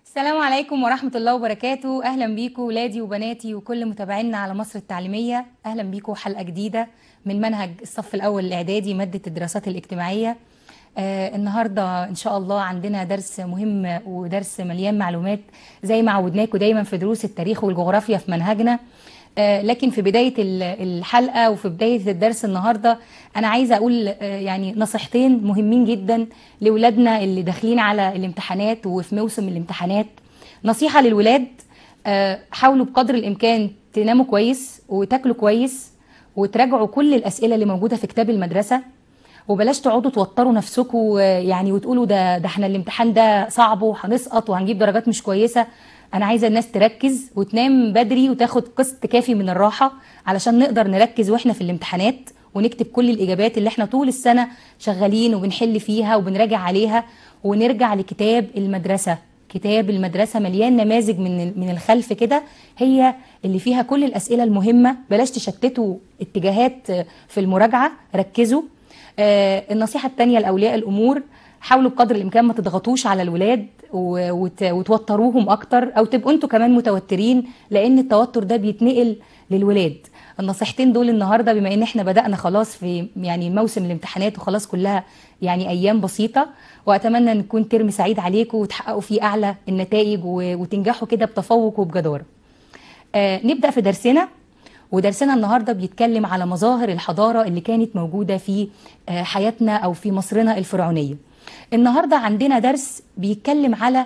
السلام عليكم ورحمة الله وبركاته أهلا بيكم ولادي وبناتي وكل متابعينا على مصر التعليمية أهلا بيكم حلقة جديدة من منهج الصف الأول الإعدادي مادة الدراسات الاجتماعية آه النهاردة إن شاء الله عندنا درس مهم ودرس مليان معلومات زي ما عودناكم دايما في دروس التاريخ والجغرافيا في منهجنا آه لكن في بداية ال- الحلقة وفي بداية الدرس النهاردة أنا عايزة أقول آه يعني نصيحتين مهمين جدا لولادنا اللي داخلين على الامتحانات وفي موسم الامتحانات نصيحة للولاد آه، حاولوا بقدر الإمكان تناموا كويس وتاكلوا كويس وتراجعوا كل الأسئلة اللي موجودة في كتاب المدرسة وبلاش تقعدوا توتروا نفسكم آه، يعني وتقولوا ده ده احنا الامتحان ده صعب وهنسقط وهنجيب درجات مش كويسة أنا عايزة الناس تركز وتنام بدري وتاخد قسط كافي من الراحة علشان نقدر نركز واحنا في الامتحانات ونكتب كل الإجابات اللي احنا طول السنة شغالين وبنحل فيها وبنراجع عليها ونرجع لكتاب المدرسة كتاب المدرسة مليان نماذج من من الخلف كده هي اللي فيها كل الأسئلة المهمة بلاش تشتتوا اتجاهات في المراجعة ركزوا آه النصيحة التانية لأولياء الأمور حاولوا بقدر الإمكان ما تضغطوش على الولاد و- وت- وتوتروهم أكتر أو تبقوا أنتوا كمان متوترين لأن التوتر ده بيتنقل للولاد النصيحتين دول النهارده بما ان احنا بدأنا خلاص في يعني موسم الامتحانات وخلاص كلها يعني ايام بسيطه واتمنى ان يكون ترم سعيد عليكم وتحققوا فيه اعلى النتائج و- وتنجحوا كده بتفوق وبجداره. آه نبدأ في درسنا ودرسنا النهارده بيتكلم على مظاهر الحضاره اللي كانت موجوده في آه حياتنا او في مصرنا الفرعونيه. النهارده عندنا درس بيتكلم على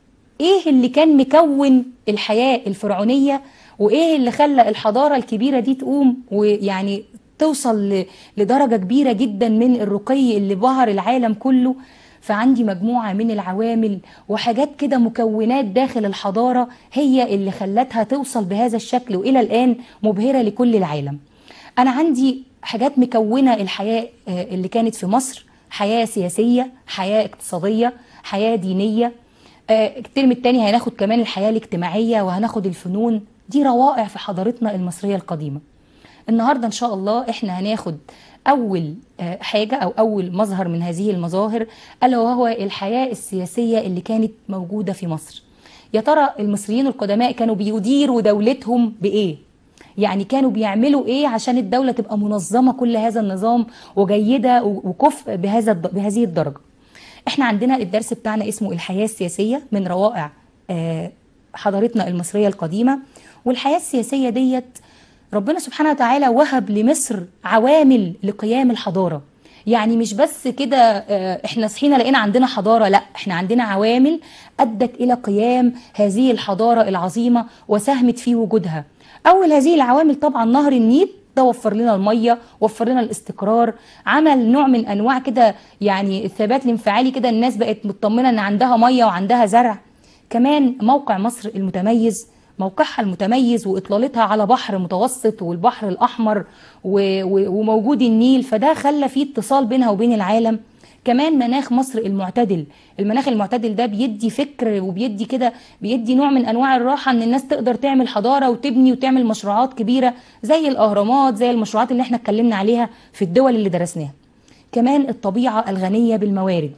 ايه اللي كان مكون الحياة الفرعونية وايه اللي خلى الحضارة الكبيرة دي تقوم ويعني توصل ل- لدرجة كبيرة جدا من الرقي اللي بهر العالم كله فعندي مجموعة من العوامل وحاجات كده مكونات داخل الحضارة هي اللي خلتها توصل بهذا الشكل وإلى الآن مبهرة لكل العالم أنا عندي حاجات مكونة الحياة آه، اللي كانت في مصر حياة سياسية حياة اقتصادية حياة دينية آه، الترم التاني هناخد كمان الحياة الاجتماعية وهناخد الفنون دي روائع في حضارتنا المصرية القديمة النهاردة إن شاء الله إحنا هناخد أول آه، حاجة أو أول مظهر من هذه المظاهر ألا وهو الحياة السياسية اللي كانت موجودة في مصر يا ترى المصريين القدماء كانوا بيديروا دولتهم بإيه؟ يعني كانوا بيعملوا ايه عشان الدولة تبقى منظمة كل هذا النظام وجيدة و- وكفء بهذا الد- بهذه الدرجة احنا عندنا الدرس بتاعنا اسمه الحياة السياسية من روائع آه، حضارتنا المصرية القديمة والحياة السياسية ديت ربنا سبحانه وتعالى وهب لمصر عوامل لقيام الحضارة يعني مش بس كده آه، احنا صحينا لقينا عندنا حضارة لا احنا عندنا عوامل أدت إلى قيام هذه الحضارة العظيمة وساهمت في وجودها أول هذه العوامل طبعا نهر النيل ده وفر لنا الميه وفر لنا الاستقرار عمل نوع من انواع كده يعني الثبات الانفعالي كده الناس بقت مطمنه ان عندها ميه وعندها زرع كمان موقع مصر المتميز موقعها المتميز واطلالتها على بحر متوسط والبحر الاحمر و- و- وموجود النيل فده خلى فيه اتصال بينها وبين العالم كمان مناخ مصر المعتدل المناخ المعتدل ده بيدي فكر وبيدي كده بيدي نوع من انواع الراحه ان الناس تقدر تعمل حضاره وتبني وتعمل مشروعات كبيره زي الاهرامات زي المشروعات اللي احنا اتكلمنا عليها في الدول اللي درسناها كمان الطبيعه الغنيه بالموارد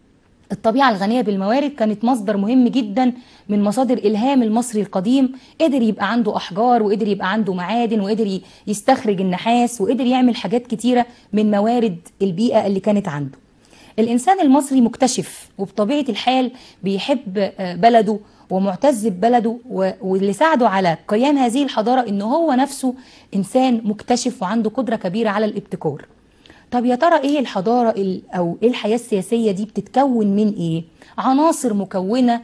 الطبيعة الغنية بالموارد كانت مصدر مهم جدا من مصادر إلهام المصري القديم قدر يبقى عنده أحجار وقدر يبقى عنده معادن وقدر ي- يستخرج النحاس وقدر يعمل حاجات كتيرة من موارد البيئة اللي كانت عنده الإنسان المصري مكتشف وبطبيعة الحال بيحب آه، بلده ومعتز ببلده و- واللي ساعده على قيام هذه الحضارة إن هو نفسه إنسان مكتشف وعنده قدرة كبيرة على الابتكار طب يا ترى ايه الحضاره ال- او ايه الحياه السياسيه دي بتتكون من ايه عناصر مكونه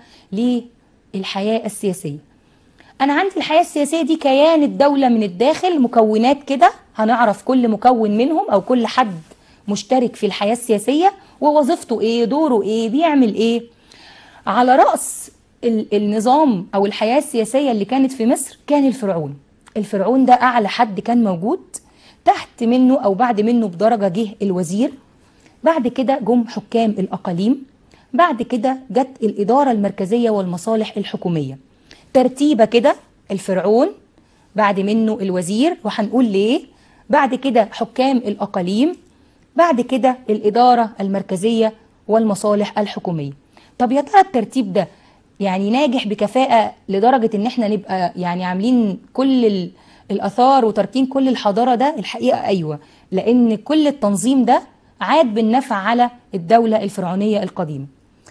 للحياه السياسيه انا عندي الحياه السياسيه دي كيان الدوله من الداخل مكونات كده هنعرف كل مكون منهم او كل حد مشترك في الحياه السياسيه ووظيفته ايه دوره ايه بيعمل ايه على رأس ال- النظام أو الحياة السياسية اللي كانت في مصر كان الفرعون الفرعون ده أعلى حد كان موجود تحت منه أو بعد منه بدرجة جه الوزير بعد كده جم حكام الأقاليم بعد كده جت الإدارة المركزية والمصالح الحكومية ترتيبة كده الفرعون بعد منه الوزير وهنقول ليه بعد كده حكام الأقاليم بعد كده الإدارة المركزية والمصالح الحكومية طب يا ترى الترتيب ده يعني ناجح بكفاءة لدرجة ان احنا نبقى يعني عاملين كل ال- الاثار وتاركين كل الحضارة ده الحقيقة ايوه لان كل التنظيم ده عاد بالنفع على الدولة الفرعونية القديمة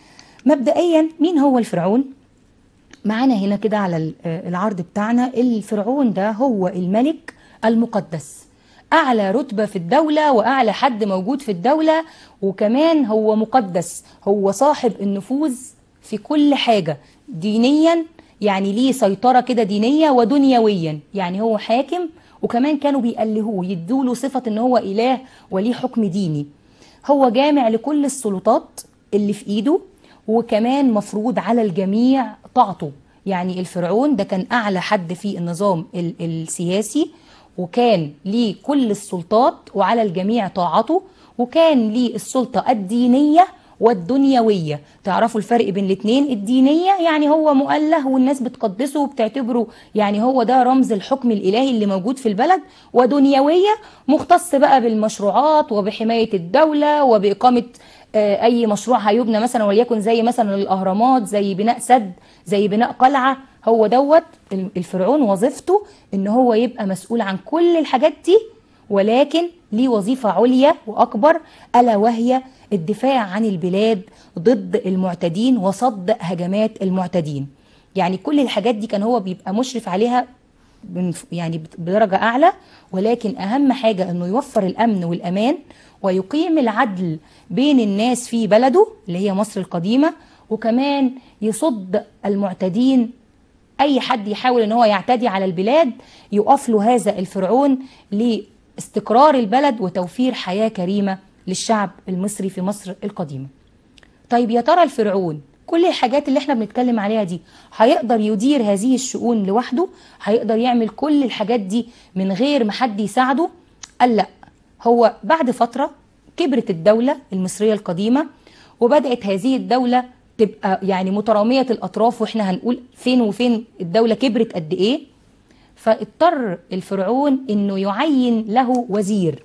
مبدئيا مين هو الفرعون معانا هنا كده على ال- آه العرض بتاعنا الفرعون ده هو الملك المقدس أعلى رتبة في الدولة وأعلى حد موجود في الدولة وكمان هو مقدس هو صاحب النفوذ في كل حاجة دينيا يعني ليه سيطرة كده دينية ودنيويا يعني هو حاكم وكمان كانوا بيألهوه يدوله صفة ان هو إله وليه حكم ديني هو جامع لكل السلطات اللي في ايده وكمان مفروض على الجميع طاعته يعني الفرعون ده كان اعلى حد في النظام ال- السياسي وكان ليه كل السلطات وعلى الجميع طاعته وكان ليه السلطة الدينية والدنيوية تعرفوا الفرق بين الاتنين الدينية يعني هو مؤله والناس بتقدسه وبتعتبره يعني هو ده رمز الحكم الإلهي اللي موجود في البلد ودنيوية مختص بقى بالمشروعات وبحماية الدولة وبإقامة آه، أي مشروع هيبنى مثلا وليكن زي مثلا الأهرامات زي بناء سد زي بناء قلعة هو دوت الفرعون وظيفته إن هو يبقى مسؤول عن كل الحاجات دي ولكن ليه وظيفة عليا وأكبر ألا وهي الدفاع عن البلاد ضد المعتدين وصد هجمات المعتدين يعني كل الحاجات دي كان هو بيبقى مشرف عليها من- يعني بت- بدرجة أعلى ولكن أهم حاجة أنه يوفر الأمن والأمان ويقيم العدل بين الناس في بلده اللي هي مصر القديمة وكمان يصد المعتدين اي حد يحاول ان هو يعتدي على البلاد يقف له هذا الفرعون لاستقرار البلد وتوفير حياة كريمة للشعب المصري في مصر القديمة طيب يا ترى الفرعون كل الحاجات اللي احنا بنتكلم عليها دي هيقدر يدير هذه الشؤون لوحده هيقدر يعمل كل الحاجات دي من غير ما حد يساعده قال لا هو بعد فترة كبرت الدولة المصرية القديمة وبدأت هذه الدولة تبقى يعني مترامية الأطراف واحنا هنقول فين وفين الدولة كبرت قد ايه فاضطر الفرعون انه يعين له وزير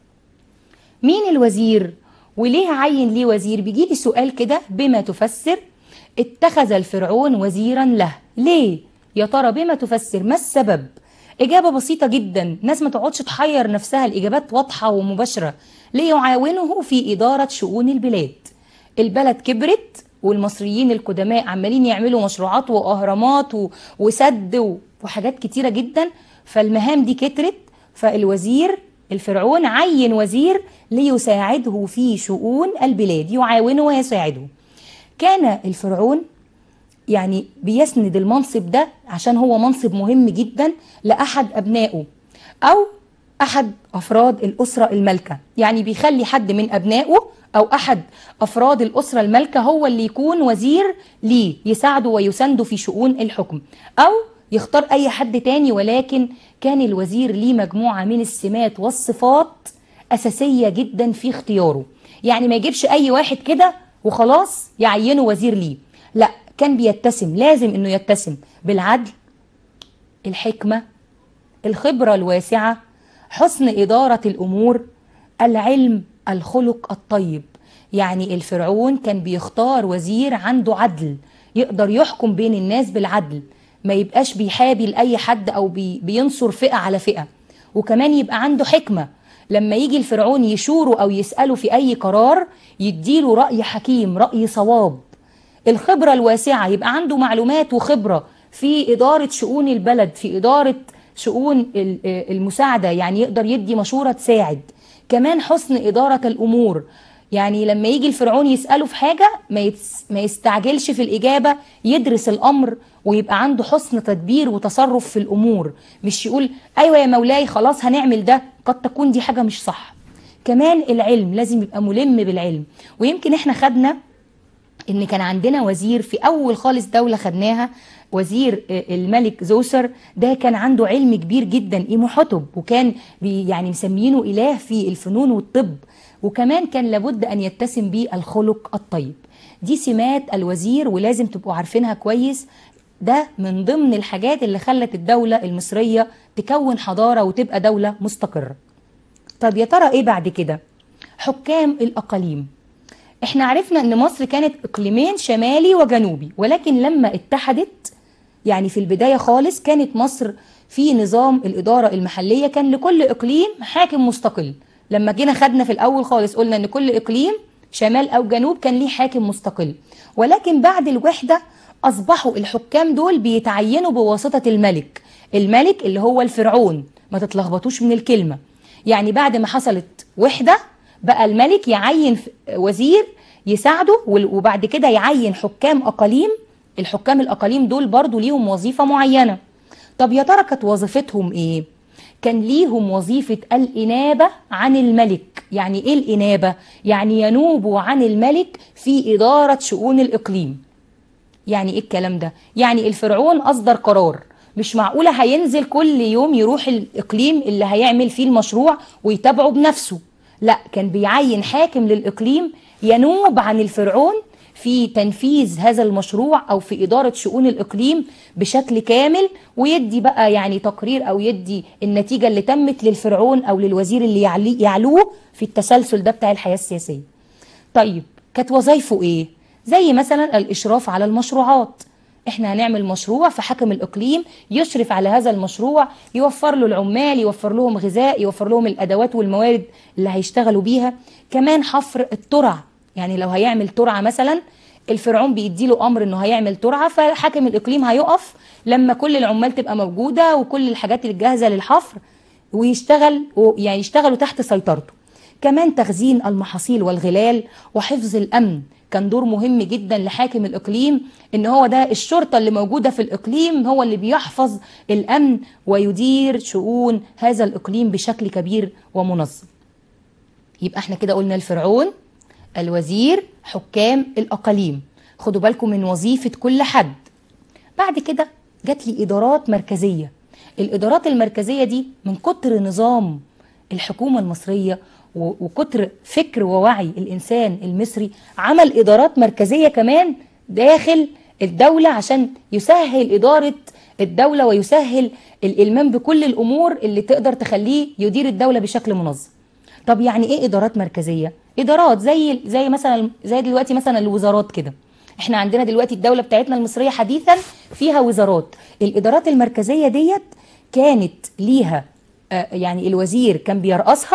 مين الوزير وليه عين ليه وزير بيجي لي سؤال كده بما تفسر اتخذ الفرعون وزيرا له ليه يا ترى بما تفسر ما السبب إجابة بسيطة جدا ناس ما تقعدش تحير نفسها الإجابات واضحة ومباشرة ليعاونه في إدارة شؤون البلاد البلد كبرت والمصريين القدماء عمالين يعملوا مشروعات وأهرامات و- وسد و- وحاجات كتيرة جدا فالمهام دي كترت فالوزير الفرعون عين وزير ليساعده في شؤون البلاد يعاونه ويساعده كان الفرعون يعني بيسند المنصب ده عشان هو منصب مهم جدا لأحد أبنائه أو أحد أفراد الأسرة المالكة يعني بيخلي حد من أبنائه أو أحد أفراد الأسرة المالكة هو اللي يكون وزير ليه يساعده ويسنده في شؤون الحكم أو يختار أي حد تاني ولكن كان الوزير ليه مجموعة من السمات والصفات أساسية جدا في اختياره يعني ما يجيبش أي واحد كده وخلاص يعينه وزير ليه لا كان بيتسم لازم انه يتسم بالعدل الحكمة الخبرة الواسعة حسن إدارة الأمور العلم الخلق الطيب يعني الفرعون كان بيختار وزير عنده عدل يقدر يحكم بين الناس بالعدل ما يبقاش بيحابي لأي حد أو بي بينصر فئة على فئة وكمان يبقى عنده حكمة لما يجي الفرعون يشوره أو يسأله في أي قرار يديله رأي حكيم رأي صواب الخبرة الواسعة يبقى عنده معلومات وخبرة في إدارة شؤون البلد في إدارة شؤون ال- المساعدة يعني يقدر يدي مشورة تساعد كمان حسن إدارة الأمور يعني لما يجي الفرعون يسأله في حاجة ما, يتس ما يستعجلش في الإجابة يدرس الأمر ويبقى عنده حسن تدبير وتصرف في الأمور مش يقول أيوة يا مولاي خلاص هنعمل ده قد تكون دي حاجة مش صح كمان العلم لازم يبقى ملم بالعلم ويمكن احنا خدنا ان كان عندنا وزير في اول خالص دولة خدناها وزير آه، الملك زوسر ده كان عنده علم كبير جدا إيموحتب وكان بي يعني مسمينه إله في الفنون والطب وكمان كان لابد أن يتسم به الخلق الطيب دي سمات الوزير ولازم تبقوا عارفينها كويس ده من ضمن الحاجات اللي خلت الدولة المصرية تكون حضارة وتبقى دولة مستقرة طب يا ترى ايه بعد كده حكام الأقاليم احنا عرفنا ان مصر كانت اقليمين شمالي وجنوبي ولكن لما اتحدت يعني في البداية خالص كانت مصر في نظام الإدارة المحلية كان لكل إقليم حاكم مستقل لما جينا خدنا في الأول خالص قلنا إن كل إقليم شمال أو جنوب كان ليه حاكم مستقل ولكن بعد الوحدة أصبحوا الحكام دول بيتعينوا بواسطة الملك الملك اللي هو الفرعون ما تتلخبطوش من الكلمة يعني بعد ما حصلت وحدة بقى الملك يعين وزير يساعده وبعد كده يعين حكام أقاليم الحكام الأقاليم دول برضو ليهم وظيفة معينة طب يا ترى كانت وظيفتهم إيه؟ كان ليهم وظيفة الإنابة عن الملك يعني إيه الإنابة؟ يعني ينوبوا عن الملك في إدارة شؤون الإقليم يعني إيه الكلام ده؟ يعني الفرعون أصدر قرار مش معقولة هينزل كل يوم يروح الإقليم اللي هيعمل فيه المشروع ويتابعه بنفسه لا كان بيعين حاكم للإقليم ينوب عن الفرعون في تنفيذ هذا المشروع او في اداره شؤون الاقليم بشكل كامل ويدي بقى يعني تقرير او يدي النتيجه اللي تمت للفرعون او للوزير اللي يعلوه في التسلسل ده بتاع الحياه السياسيه. طيب كانت وظايفه ايه؟ زي مثلا الاشراف على المشروعات. احنا هنعمل مشروع فحكم الاقليم يشرف على هذا المشروع يوفر له العمال يوفر لهم غذاء يوفر لهم الادوات والموارد اللي هيشتغلوا بيها كمان حفر الترع يعني لو هيعمل ترعه مثلا الفرعون بيدي له امر انه هيعمل ترعه فحاكم الاقليم هيقف لما كل العمال تبقى موجوده وكل الحاجات اللي جاهزه للحفر ويشتغل يعني يشتغلوا تحت سيطرته كمان تخزين المحاصيل والغلال وحفظ الامن كان دور مهم جدا لحاكم الاقليم ان هو ده الشرطه اللي موجوده في الاقليم هو اللي بيحفظ الامن ويدير شؤون هذا الاقليم بشكل كبير ومنظم يبقى احنا كده قلنا الفرعون الوزير حكام الأقاليم خدوا بالكم من وظيفة كل حد بعد كده جات لي إدارات مركزية الإدارات المركزية دي من كتر نظام الحكومة المصرية وكتر فكر ووعي الإنسان المصري عمل إدارات مركزية كمان داخل الدولة عشان يسهل إدارة الدولة ويسهل الإلمام بكل الأمور اللي تقدر تخليه يدير الدولة بشكل منظم طب يعني إيه إدارات مركزية؟ ادارات زي زي مثلا زي دلوقتي مثلا الوزارات كده احنا عندنا دلوقتي الدوله بتاعتنا المصريه حديثا فيها وزارات الادارات المركزيه ديت كانت ليها يعني الوزير كان بيرأسها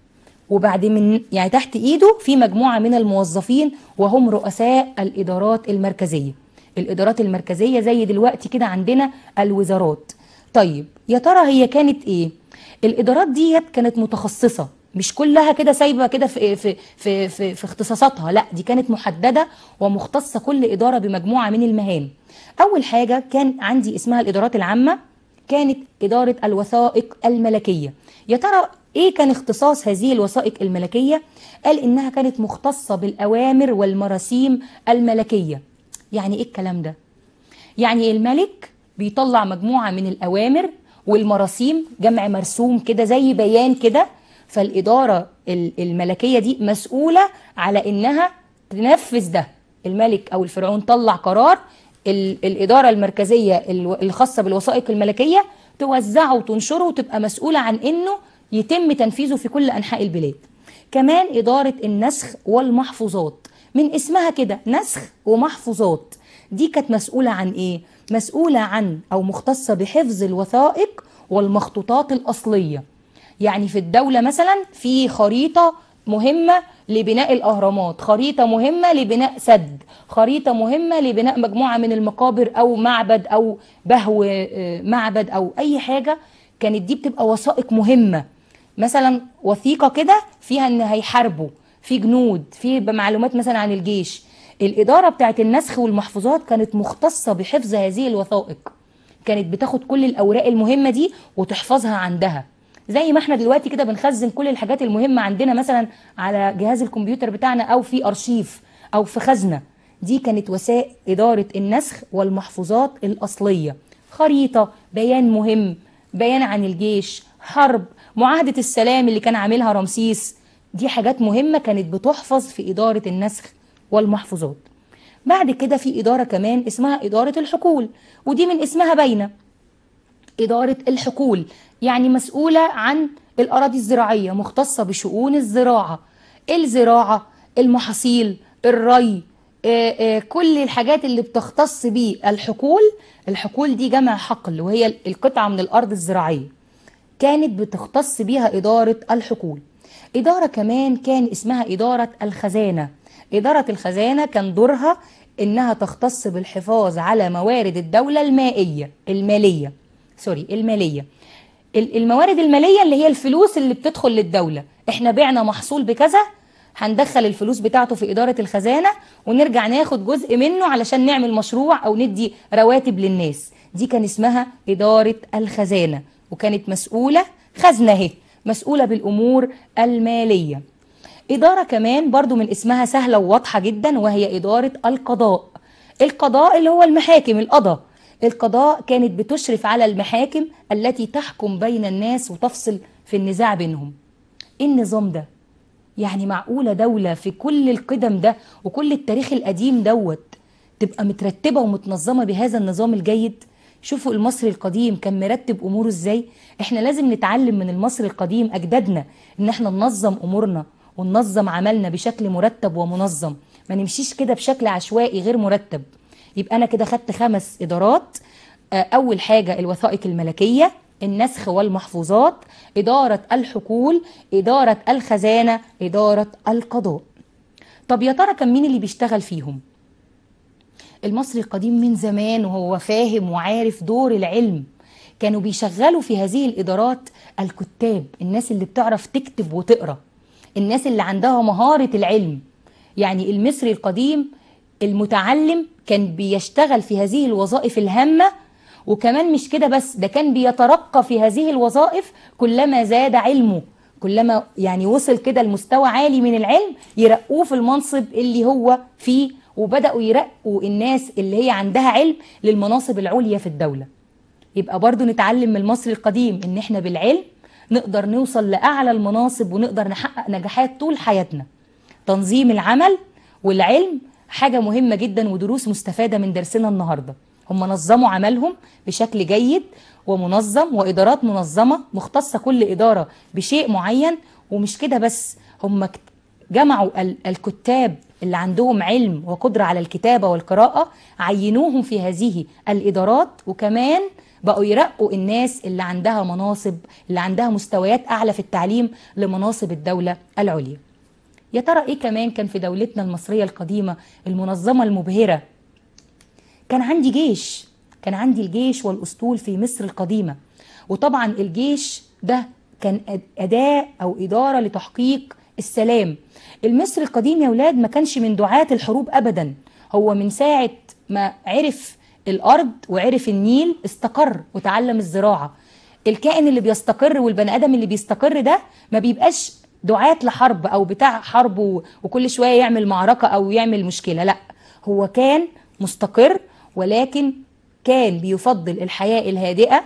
وبعد من يعني تحت ايده في مجموعه من الموظفين وهم رؤساء الادارات المركزيه الادارات المركزيه زي دلوقتي كده عندنا الوزارات طيب يا ترى هي كانت ايه الادارات ديت كانت متخصصه مش كلها كده سايبه كده في في في في, في اختصاصاتها لا دي كانت محدده ومختصه كل اداره بمجموعه من المهام اول حاجه كان عندي اسمها الادارات العامه كانت اداره الوثائق الملكيه يا ترى ايه كان اختصاص هذه الوثائق الملكيه قال انها كانت مختصه بالاوامر والمراسيم الملكيه يعني ايه الكلام ده يعني الملك بيطلع مجموعه من الاوامر والمراسيم جمع مرسوم كده زي بيان كده فالإدارة الملكية دي مسؤولة على إنها تنفذ ده الملك أو الفرعون طلع قرار الإدارة المركزية الخاصة بالوثائق الملكية توزعه وتنشره وتبقى مسؤولة عن إنه يتم تنفيذه في كل أنحاء البلاد كمان إدارة النسخ والمحفوظات من اسمها كده نسخ ومحفوظات دي كانت مسؤولة عن إيه؟ مسؤولة عن أو مختصة بحفظ الوثائق والمخطوطات الأصلية يعني في الدولة مثلا في خريطة مهمة لبناء الأهرامات خريطة مهمة لبناء سد خريطة مهمة لبناء مجموعة من المقابر أو معبد أو بهو معبد أو أي حاجة كانت دي بتبقى وثائق مهمة مثلا وثيقة كده فيها ان هيحاربوا في جنود في معلومات مثلا عن الجيش الإدارة بتاعت النسخ والمحفوظات كانت مختصة بحفظ هذه الوثائق كانت بتاخد كل الأوراق المهمة دي وتحفظها عندها زي ما احنا دلوقتي كده بنخزن كل الحاجات المهمة عندنا مثلا على جهاز الكمبيوتر بتاعنا أو في أرشيف أو في خزنة دي كانت وسائل إدارة النسخ والمحفوظات الأصلية خريطة بيان مهم بيان عن الجيش حرب معاهدة السلام اللي كان عاملها رمسيس دي حاجات مهمة كانت بتحفظ في إدارة النسخ والمحفوظات بعد كده في إدارة كمان اسمها إدارة الحقول ودي من اسمها باينة إدارة الحقول يعني مسؤولة عن الأراضي الزراعية مختصة بشؤون الزراعة الزراعة المحاصيل الري آه، آه، كل الحاجات اللي بتختص بيه الحقول الحقول دي جمع حقل وهي القطعة من الأرض الزراعية كانت بتختص بيها إدارة الحقول إدارة كمان كان اسمها إدارة الخزانة إدارة الخزانة كان دورها إنها تختص بالحفاظ على موارد الدولة المائية المالية سوري المالية ال- الموارد المالية اللي هي الفلوس اللي بتدخل للدولة احنا بعنا محصول بكذا هندخل الفلوس بتاعته في إدارة الخزانة ونرجع ناخد جزء منه علشان نعمل مشروع أو ندي رواتب للناس دي كان اسمها إدارة الخزانة وكانت مسؤولة خزنة اهي مسؤولة بالأمور المالية إدارة كمان برضو من اسمها سهلة وواضحة جدا وهي إدارة القضاء القضاء اللي هو المحاكم القضاء القضاء كانت بتشرف على المحاكم التي تحكم بين الناس وتفصل في النزاع بينهم إيه النظام ده يعني معقولة دولة في كل القدم ده وكل التاريخ القديم دوت تبقى مترتبة ومتنظمة بهذا النظام الجيد شوفوا المصري القديم كان مرتب أموره إزاي احنا لازم نتعلم من المصري القديم أجدادنا إن احنا ننظم أمورنا وننظم عملنا بشكل مرتب ومنظم ما نمشيش كده بشكل عشوائي غير مرتب يبقى أنا كده خدت خمس إدارات آه، أول حاجة الوثائق الملكية النسخ والمحفوظات إدارة الحقول إدارة الخزانة إدارة القضاء طب يا ترى كان مين اللي بيشتغل فيهم المصري القديم من زمان وهو فاهم وعارف دور العلم كانوا بيشغلوا في هذه الإدارات الكتاب الناس اللي بتعرف تكتب وتقرأ الناس اللي عندها مهارة العلم يعني المصري القديم المتعلم كان بيشتغل في هذه الوظائف الهامة وكمان مش كده بس ده كان بيترقى في هذه الوظائف كلما زاد علمه كلما يعني وصل كده لمستوى عالي من العلم يرقوه في المنصب اللي هو فيه وبدأوا يرقوا الناس اللي هي عندها علم للمناصب العليا في الدولة يبقى برضو نتعلم من المصري القديم ان احنا بالعلم نقدر نوصل لأعلى المناصب ونقدر نحقق نجاحات طول حياتنا تنظيم العمل والعلم حاجة مهمة جدا ودروس مستفادة من درسنا النهاردة هم نظموا عملهم بشكل جيد ومنظم وإدارات منظمة مختصة كل إدارة بشيء معين ومش كده بس هم كت- جمعوا ال- الكتاب اللي عندهم علم وقدرة على الكتابة والقراءة عينوهم في هذه الإدارات وكمان بقوا يرقوا الناس اللي عندها مناصب اللي عندها مستويات أعلى في التعليم لمناصب الدولة العليا يا ترى ايه كمان كان في دولتنا المصرية القديمة المنظمة المبهرة كان عندي جيش كان عندي الجيش والأسطول في مصر القديمة وطبعا الجيش ده كان أد- أداة أو إدارة لتحقيق السلام المصري القديم يا ولاد ما كانش من دعاة الحروب أبدا هو من ساعة ما عرف الأرض وعرف النيل استقر وتعلم الزراعة الكائن اللي بيستقر والبني آدم اللي بيستقر ده ما بيبقاش دعاة لحرب أو بتاع حرب و- وكل شوية يعمل معركة أو يعمل مشكلة لا هو كان مستقر ولكن كان بيفضل الحياة الهادئة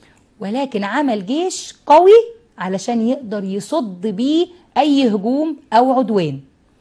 ولكن عمل جيش قوي علشان يقدر يصد بيه أي هجوم أو عدوان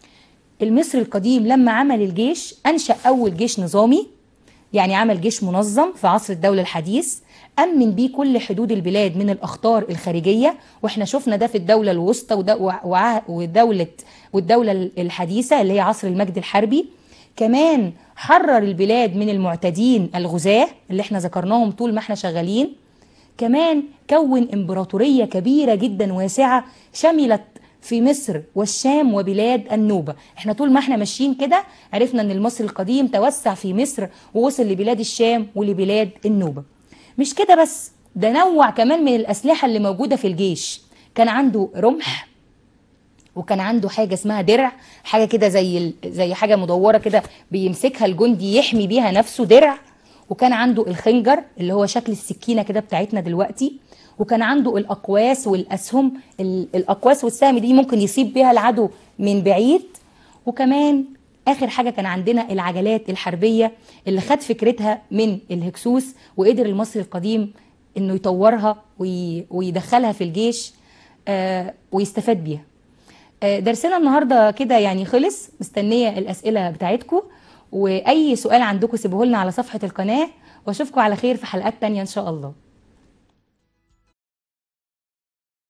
المصري القديم لما عمل الجيش أنشأ أول جيش نظامي يعني عمل جيش منظم في عصر الدولة الحديث أمن بيه كل حدود البلاد من الأخطار الخارجية وإحنا شفنا ده في الدولة الوسطى وده- وع- ودولة والدولة الحديثة اللي هي عصر المجد الحربي كمان حرر البلاد من المعتدين الغزاة اللي احنا ذكرناهم طول ما احنا شغالين كمان كون امبراطورية كبيرة جدا واسعة شملت في مصر والشام وبلاد النوبة احنا طول ما احنا ماشيين كده عرفنا ان المصري القديم توسع في مصر ووصل لبلاد الشام ولبلاد النوبة مش كده بس ده نوع كمان من الأسلحة اللي موجودة في الجيش كان عنده رمح وكان عنده حاجة اسمها درع حاجة كده زي ال- زي حاجة مدورة كده بيمسكها الجندي يحمي بيها نفسه درع وكان عنده الخنجر اللي هو شكل السكينة كده بتاعتنا دلوقتي وكان عنده الأقواس والأسهم ال- الأقواس والسهم دي ممكن يصيب بيها العدو من بعيد وكمان آخر حاجة كان عندنا العجلات الحربية اللي خد فكرتها من الهكسوس وقدر المصري القديم إنه يطورها وي- ويدخلها في الجيش آه، ويستفاد بيها آه، درسنا النهارده كده يعني خلص مستنيه الاسئله بتاعتكم واي سؤال عندكم سيبوه لنا على صفحه القناه واشوفكم على خير في حلقات تانية ان شاء الله